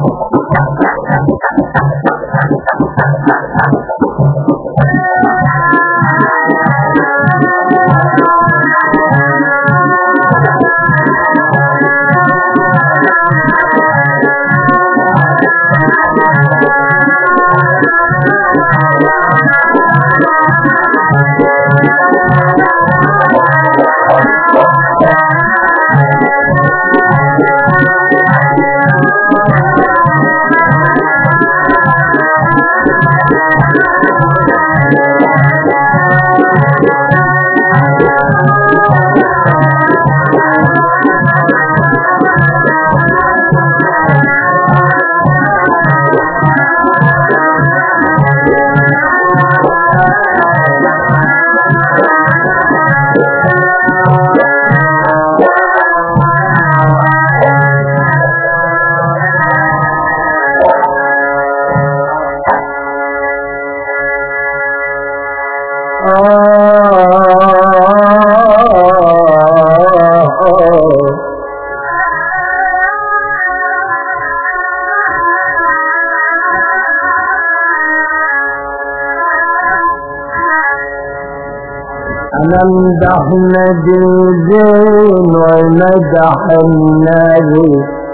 نمدح نجيبين ومدح النبي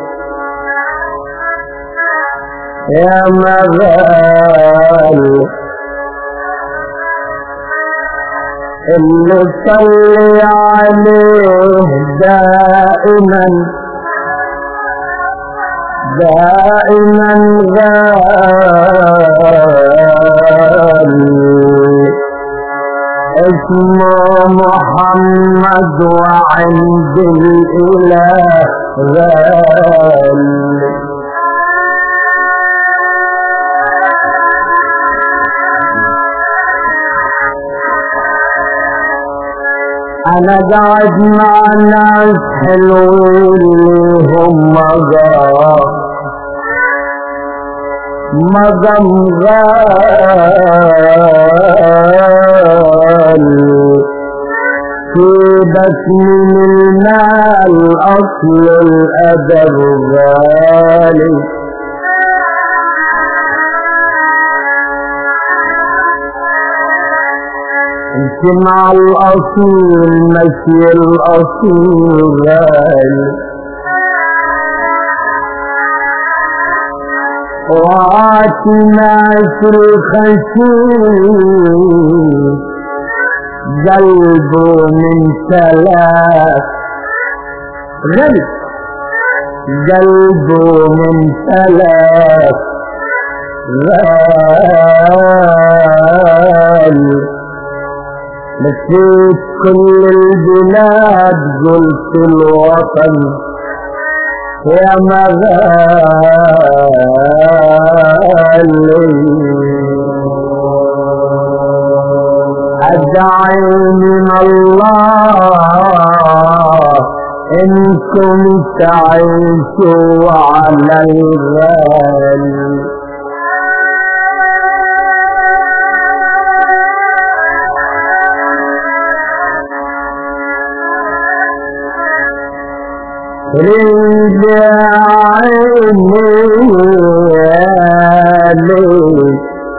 يا مغال اللي صلي عليه دائما دائما غالي اسمه محمد وعند الإله غالي أنا قاعد مع ناس حلوين هم غار مقام غالي سيبك من المال أصل الأدب غالي انت مع الأصيل مشي الأصيل غالي وعاتنا في الخشيم قلبه من ثلاث غلب قلبه من ثلاث غال لفيت كل البلاد قلت الوطن يا مغالي أدعي من الله إنكم تعيشوا على الغالي رجعيني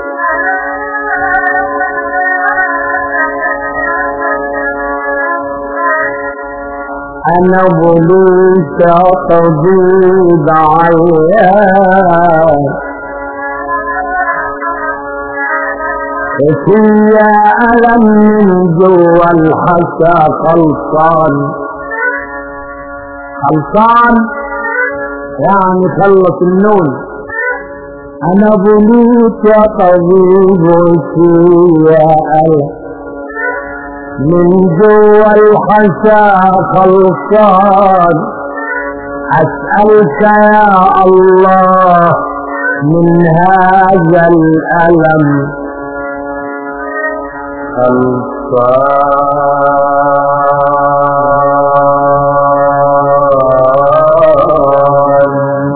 أنا بليت طبيب عيان وفي ألم من جوا الحسا خلصان خلصان يعني خلص النون أنا بليت يا طبيب وفي ألم من جوا الحسا خلصان أسألك يا الله من هذا الألم خلصان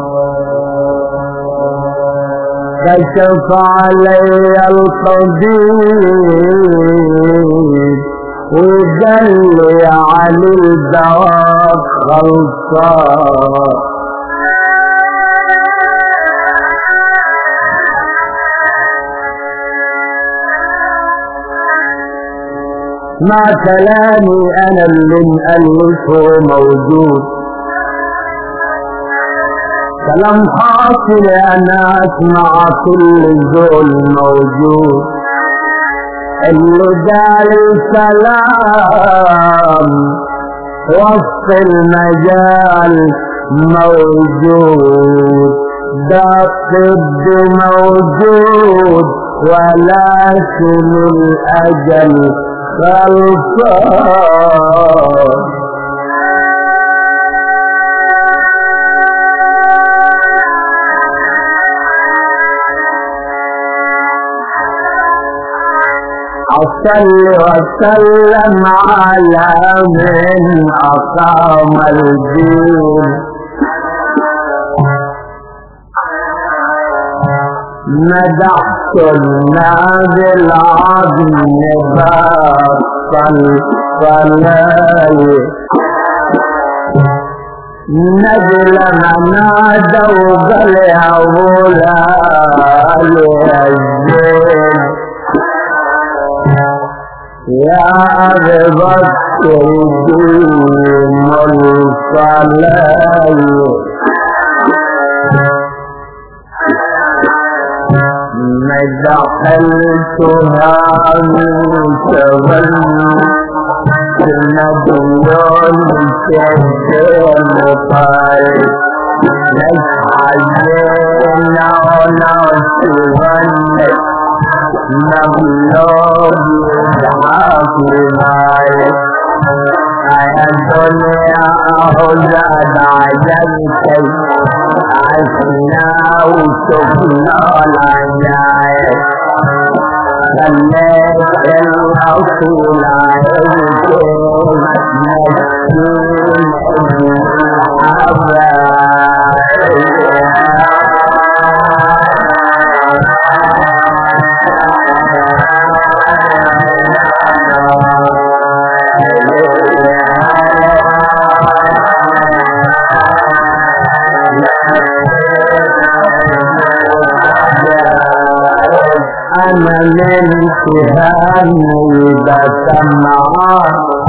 كشف علي الطبيب وقال لي عن الدواء خلصان ما كلامي انا اللي مألفه موجود كلام حاصل انا اسمع كل ذول موجود اللي قال السلام وسط المجال موجود ده الطب موجود ولكن الأجل خلصان أصل وسلم على من أقام الدين مدحت الناس العظيم باطل فلاي نجل منادى وقلع ولا الزين يا أبي بكر دين الصلاة دخلتها من سبل نبيون شهدين طارق نجحجينا ونوسفن نبلوب يدعاك مالك آية الدنيا هزاد عجبتي عشنا وشفنا العجائب خليت الأصول عيبتين مسكين أنا من سهامي بسمع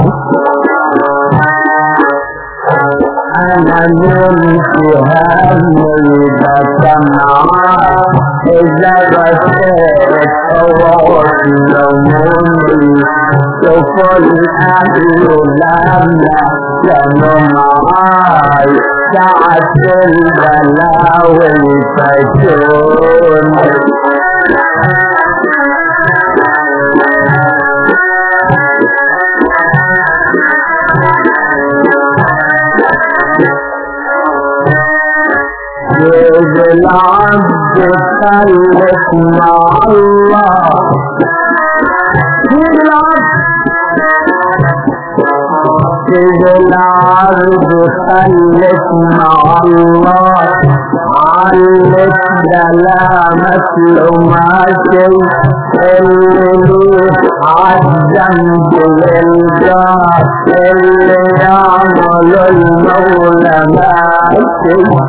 أنا من سهامي بسمع إذا بسيت أروح لموني شوف الأهل لما كانوا معاي ساعة البلاوي فتوني جيد العبد خلف مع الله جيد العبد جيد العبد خلف مع الله علق دلامة لماشي اللي عالذنب للجار اللي يعمل المولى ماشي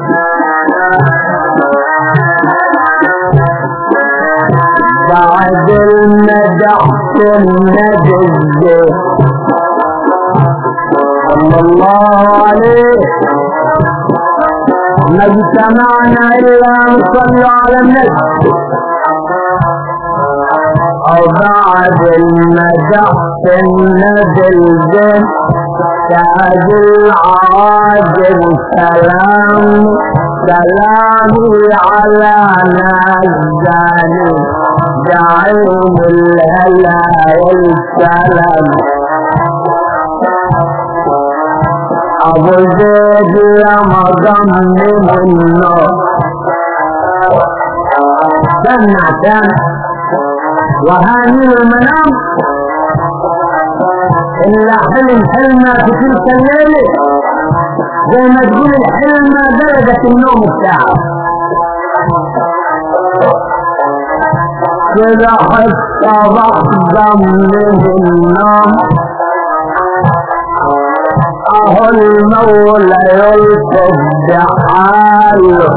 بعد المدح النبي صلى الله عليه ما اجتمعنا الا نصلي على النبي او بعد المدح النبي الجن تاج العاجل سلام سلامي على نجاني دعيم الهلا والسلام ابو زيد لما ضم منه سمع كان وهاني المنام إلا حلم حلمة في تلك الليلة زي ما تقول الحلمة درجة النوم بتاعه كده حتى بحضم من النوم اهو المولى يلطف بحاله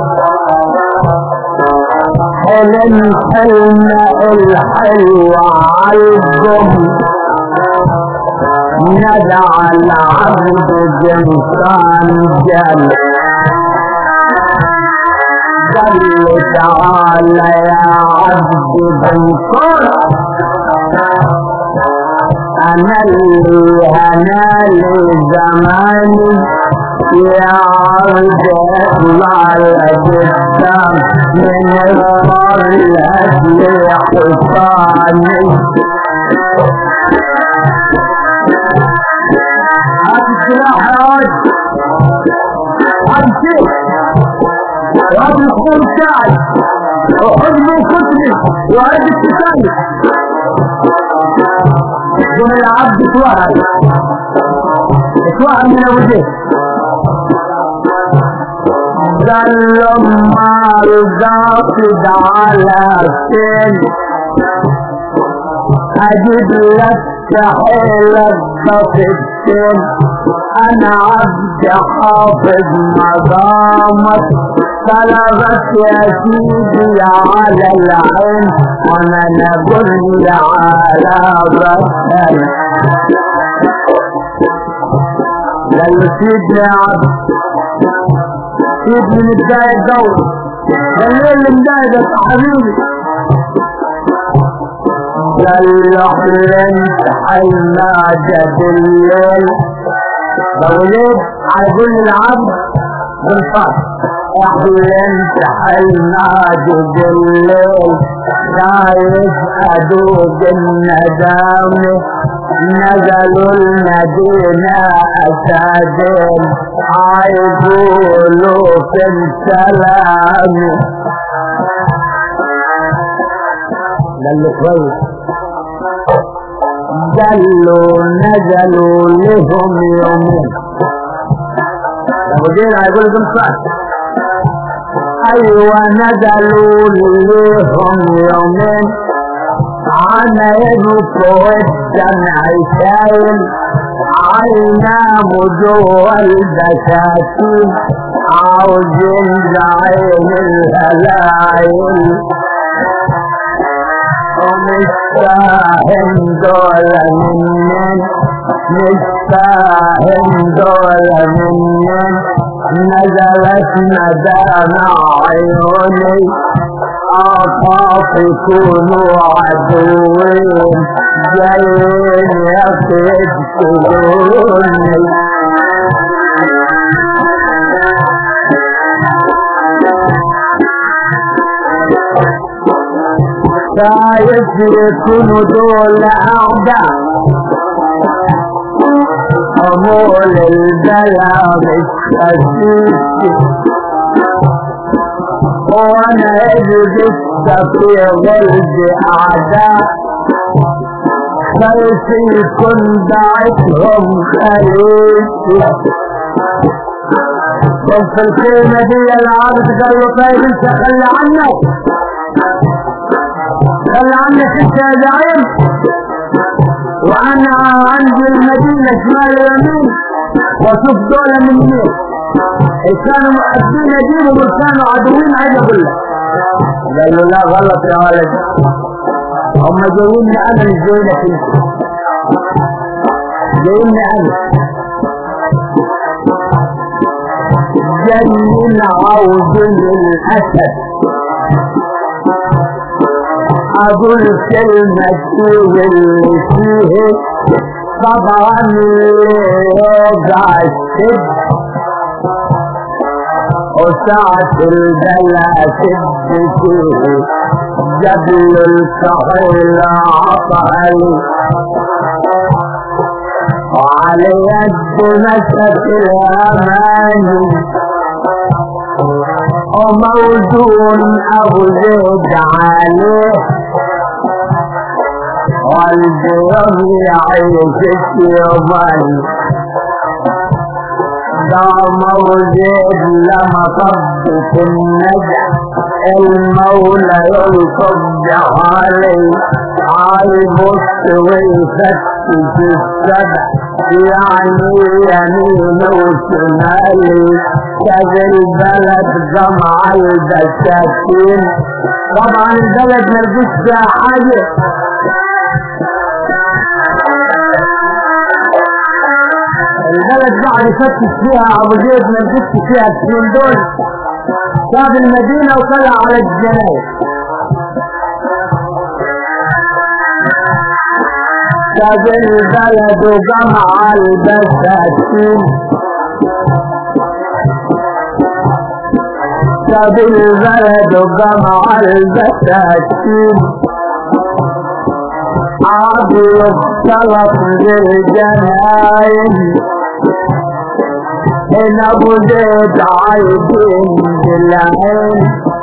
حلم حلم الحلوة عالجم ندع العبد جنسان جل جل تعالى يا عبد جنسان أنا اللي هنا لزماني يا عبد اطلع لقدام من القرية لحصاني هات السلاح يا واد هات السيف وهات الخوم بتاعي وحضن كتبي وهات الكتابي دون العبد اتوهد اتوهد من وجهه لما رضاك على سن اجد لك حيلك بفتن انا عبد حافظ مقامك طلبت يا سيدي على العين وانا نقول على بطل لو سيدنا عبد سيد من بداية الدولة الليل من بداية حبيبي قال له انت حينا جد الليل بوليد عايزين العبد بالفرق انت حينا جد الليل خايف ادوق الندامه نزلوا المدينة أسادين عايزولوا في السلام للي كويس قالوا نزلوا لهم يومين المدير هيقول لكم صح ايوه نزلوا لهم يومين عنا يبكوا الدمع شايل عينام جوا البساتين عاوزين زعيم الهلايل ومش فاهم دول منين مش فاهم دول منين نزلت ندامة عيوني أخاف يكونوا عدوين جايين يقتلوني خايف يكونوا دول أعداء أمول البلا مش خسيس وانا اجد في غلب اعداء خلف يكون بعتهم خليفي وفي الخيمة دي العبد قال له طيب انت خلي عنك خلي عنك انت يا زعيم وانا عندي المدينة شمال يمين واشوف دولة من مين كانوا مؤدين دينهم وكانوا عدوين عايز اقول لك قال له لا غلط يا ولد هم جايين انا مش جايينك انت جايين انا جايين عاوزين الاسد اقول كلمة فيه اللي فيه طبعا يوجع الشد وساعة البلا سدتي جبل الكحيل عطالي وعلى يد مسك الأماني وموزون أبو زيد عليه والبيض يعيش اليومين دام وزيد لما طبت النجع المولى يلطب علي عايبص ويفتش السبع يعني يمين وشمالي كذا البلد جمع البساتين طبعا البلد ما فيش فيها حاجه البلد قاعد يفتش فيها ابو زيد ما يفتش فيها السنين دول ساب المدينة وطلع على الجناية ساب البلد وجمع البساتين ساب البلد وجمع البساتين عاد يختلط بالجناين إن أبو زيد عايدين بالعين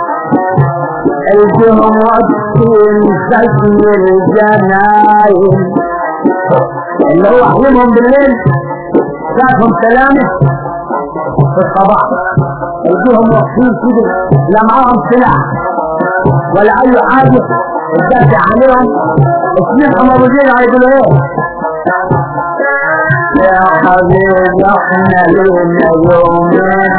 الجهم واقفين سجن الجناين اللي هو أحلمهم بالليل شافهم سلامة في الصباح الجهم واقفين كده لا معاهم سلاح ولا أي حاجة تدافع عليهم اسمعهم أبو زيد هيقولوا إيه يا حبيبي احنا لنا يومين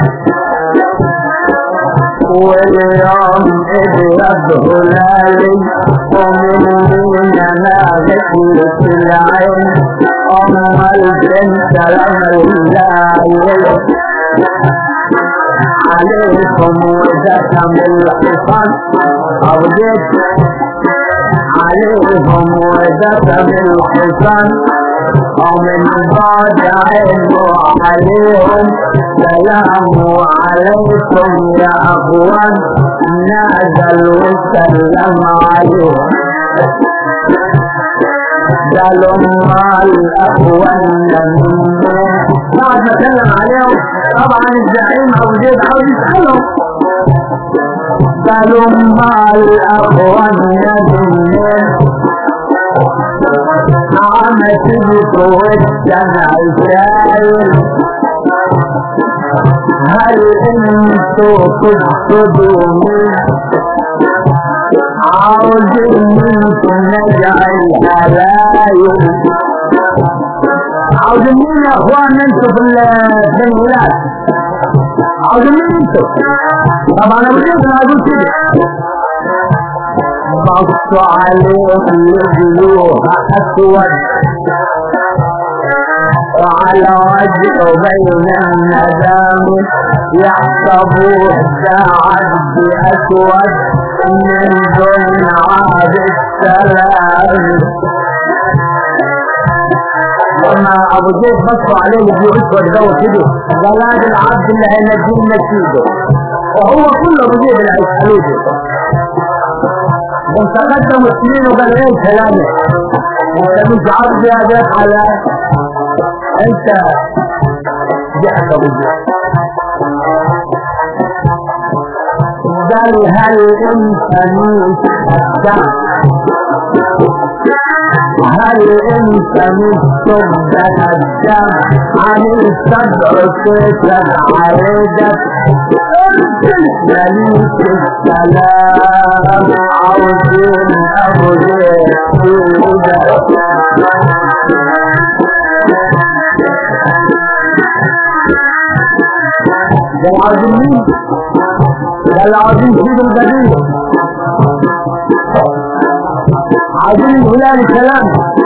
واليوم ابيض هلالي ومن لينا ما بكيت العين ام البنت لما الليل عليكم وزكم الحصان أرجت عليهم وزكم الحصان ومن بعد عينه عليهم سلام عليكم يا أخوان نازل وسلم عليهم قالوا ما الأخوان منهم بعد ما سلم عليهم طبعا الزعيم أبو زيد عاوز يسألهم قالوا ما الأخوان منهم عمت بقوتنا عشاير هل انتو تقصدوني عاوزين منكم نجعل هلايل عاوزين مين يا اخوان انتو في في الولاد عاوزين مين انتو طبعا انا بجيب انا اقول كده بصوا عليهم يجلوها أسود وعلى وجهه بين الندام يحسبوه ساعد بأسود من دون عاد السلام لما ابو زيد بصوا عليه اللي اسود ده وكده قال هذا العبد اللي هينجيه نسيبه وهو كله ابو زيد اللي هيسالوه وتقدم السنين وقال ايه كلامك انت مش عبد يا بيت على انت جعت ابو قال هل انت مش الدم هل انت مش تبدأ الدم عن الصدر كتب عليك مليك السلام عاوزين ابو زيد ده العظيم مين؟ ده العظيم سيد البديع عظيم الهلال السلام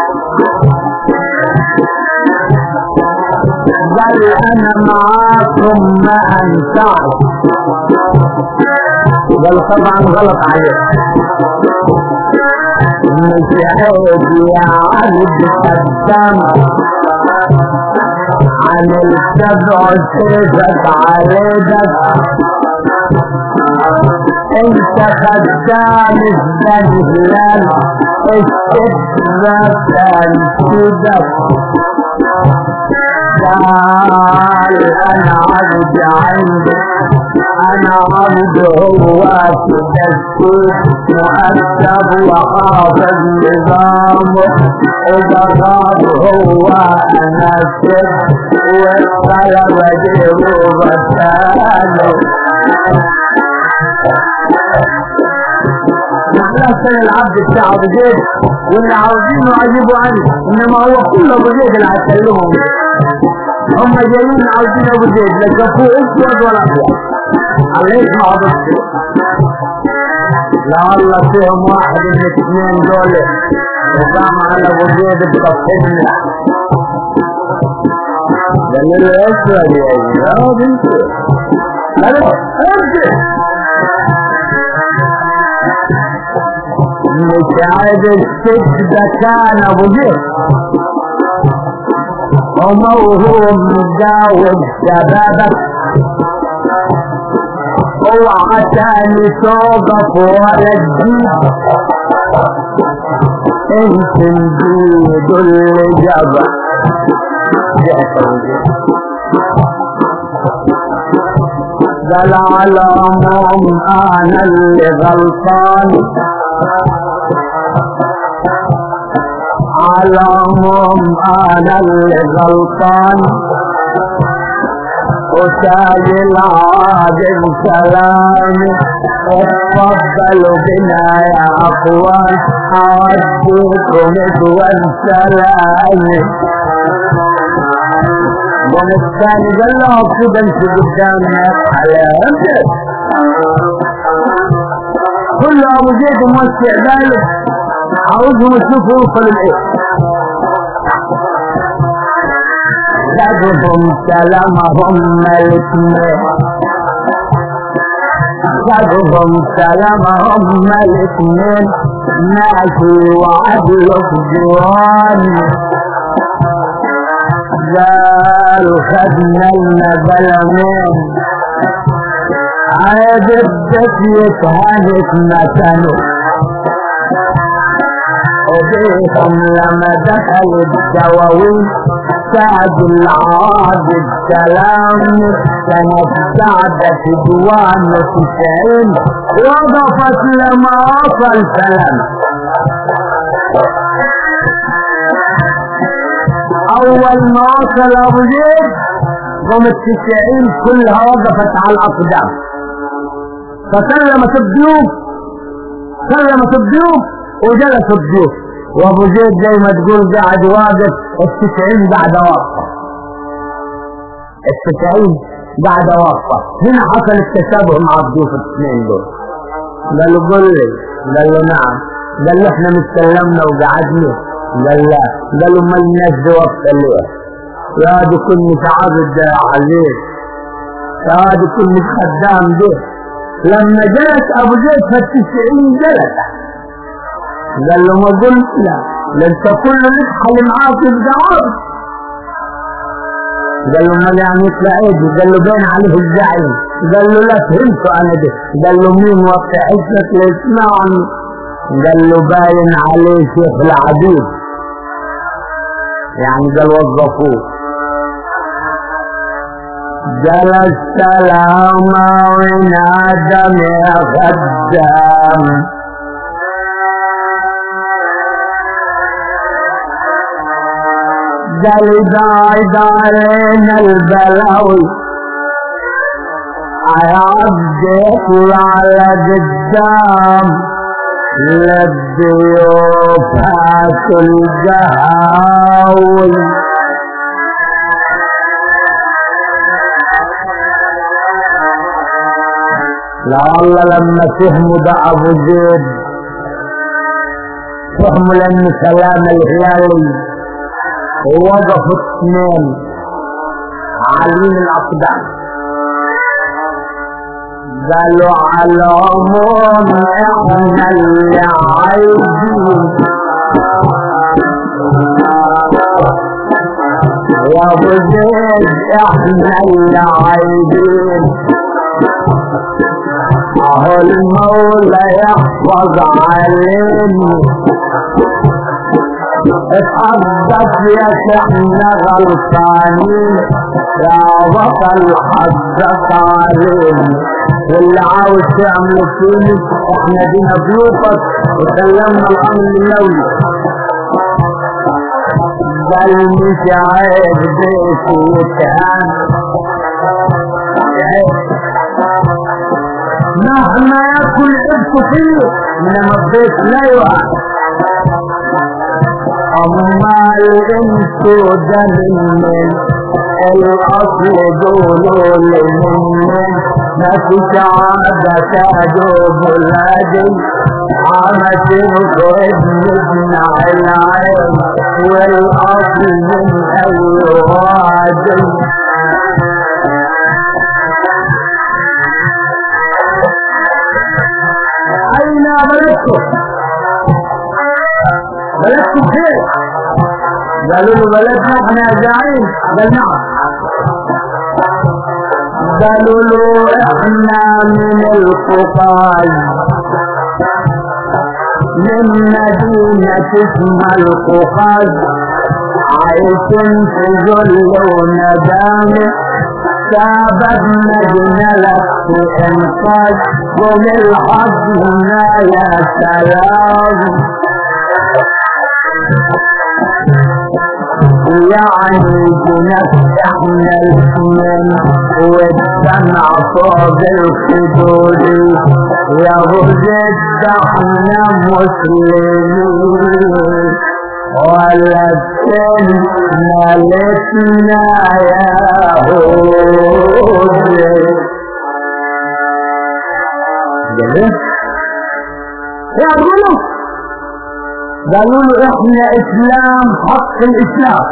قال انا معاكم ما انفعت قال طبعا غلط عليك مش عيب يا عبد قدام عن السبع سيفك عليك انت خدام الزلزال استدرك تنفذك قال انا عبد عندك انا عبد هو تدسوس مؤدب وحافظ نظامه اذا غاب هو انا سر والطلب جيبه بساله نحن العبد بتاع ابو زيد واللي عاوزينه عجبوا عنه انما هو كل ابو زيد اللي هتكلمهم هم جايين عاوزين ابو زيد لا شافوه اسود ولا ابيض الله يسمع بس لعل فيهم واحد من الاثنين دول وقام على ابو زيد بتصحيح قال له اسود يا يا بنتي قال له امشي مش عايز الست ده كان ابو جهل وموهوم مجاوب شبابك اوعى تاني توقف ولا تجيب انت نجيد اللي جابك قال على العموم انا اللي غلطان على العموم انا اللي غلطان وشايل عادل كلامي اتفضلوا بنا يا اخوان اوديكم ادوان سلامي قام الثاني قال له كده انت قدامنا على كل ابو زيد موسع باله عاوزهم يشوفوا يوصل الايه زادهم سلامهم الاثنين زادهم سلامهم الاثنين ماشي وعدل جيران قال خدنا المبلمين عيب الدك يتهانك مكانه وبيهم لما دخل الدواوين سعد العاد السلام كانت سعدة دوام تسعين وضفت لما وصل سلام اول ما وصل ابو زيد قوم التسعين كلها وقفت على الاقدام فسلمت الضيوف سلمت الضيوف وجلس الضيوف وابو زيد زي ما تقول قاعد واقف التسعين بعد واقفه التسعين بعد واقفه هنا حصل التشابه مع الضيوف الاثنين دول قال له قل لي قال له نعم قال له احنا متكلمنا وقعدنا قال لا قال له ما الناس دي وقت ليه يا دي كنت عبد عليك يا دي كنت خدام ده لما جلس ابو زيد في التسعين جلس قال له ما قلت لا لانت كل نفحل معاك الجواب قال له ما يعني يطلع ايدي قال له باين عليه الزعيم قال له لا فهمت انا ده قال له مين وقع حسك ليسمعني قال له باين عليه شيخ العبيد يعني قال وظفوه قال السلام ونادم يا خدام قال بعد علينا البلاوي عبدك على قدام للضيوف هاتوا القهاوي لعل لما فهموا ده ابو زيد فهموا لان سلام الهلالي ووقفوا اثنين عالين الاقدام قالوا على العموم احنا اللي عايزين يا ابو زيد احنا اللي عايزين اهو المولى يحفظ علينا اتحدث يا احنا غلطانين يا بطل حدث علينا واللي عاوز تعمل فيني احنا دينا ضيوفك وسلمنا الامر لله بل مش عيب بيتي يتهان مهما يكن عبت فيه انما البيت لا يوعى اما الانس ده من الاصل دول من ما في سعادة دوب بلادي عامة الخدمة العين والأصل من أي وادي أين بلدكم؟ بلدكم خير قالوا له بلدنا احنا جاعين قال نعم قالوا له احنا من الفقاج من مدينة اسمها القفاز عايشين في ذل وندامة سابتنا جنلك في انقاذ وللحظنا يا سلام يعني بنفتحنا الاثنين والدمع فوق الخدود يا بجد احنا مسلمين ولا مالتنا يا هودي يا قولوا قالوا له احنا اسلام حق الاسلام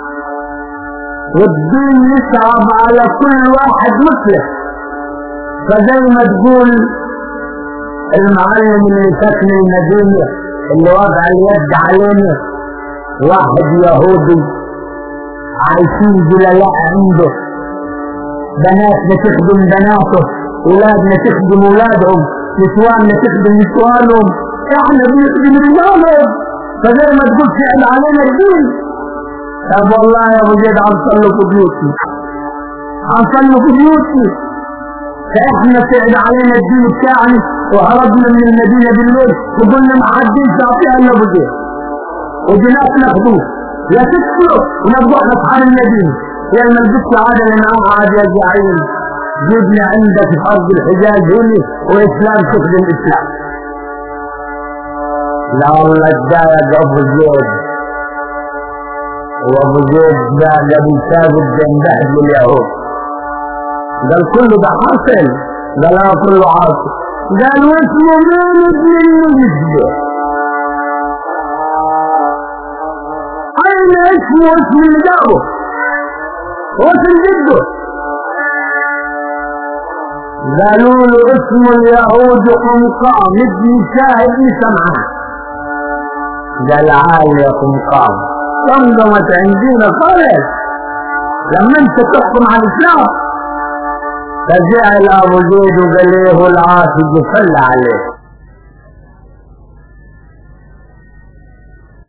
والدين يصعب على كل واحد مسلم فزي ما تقول المعلم اللي ساكن المدينة اللي وضع اليد علينا واحد يهودي عايشين جللاء عنده بناتنا تخدم بناته ولادنا تخدم ولادهم نسواننا تخدم نسوانهم احنا بنخدم رجالهم فزي ما تقول فعل علينا الدين طب والله يا ابو زيد هنصلوا في بيوتي هنصلوا في بيوتي فاحنا فعل علينا الدين بتاعنا وهربنا من المدينه بالليل وقلنا ما حدش يعطيها الا ابو زيد وجناس ناخدوه يا تكسروا ونبقى احنا اصحاب المدينه يا ما البس عاد لنا عاد يا زعيم جبنا عندك في ارض الحجاز هنا واسلام تخدم الاسلام لا والله اتضايق ابو زيد وابو زيد ده ابو ثابت بن بهد اليهود قال كله ده حاصل قال اه كله حاصل قال واسمه مين ابن النجد اين اسمه اسم اللي جابه واسم جده قالوا له اسم اليهود قمقام ابن شاهد بن سمعان قال عال يا قمقام صمدمت عندنا خالص لما انت تحكم على الاسلام فجعل ابو زيد وقال له العاصي صلى عليه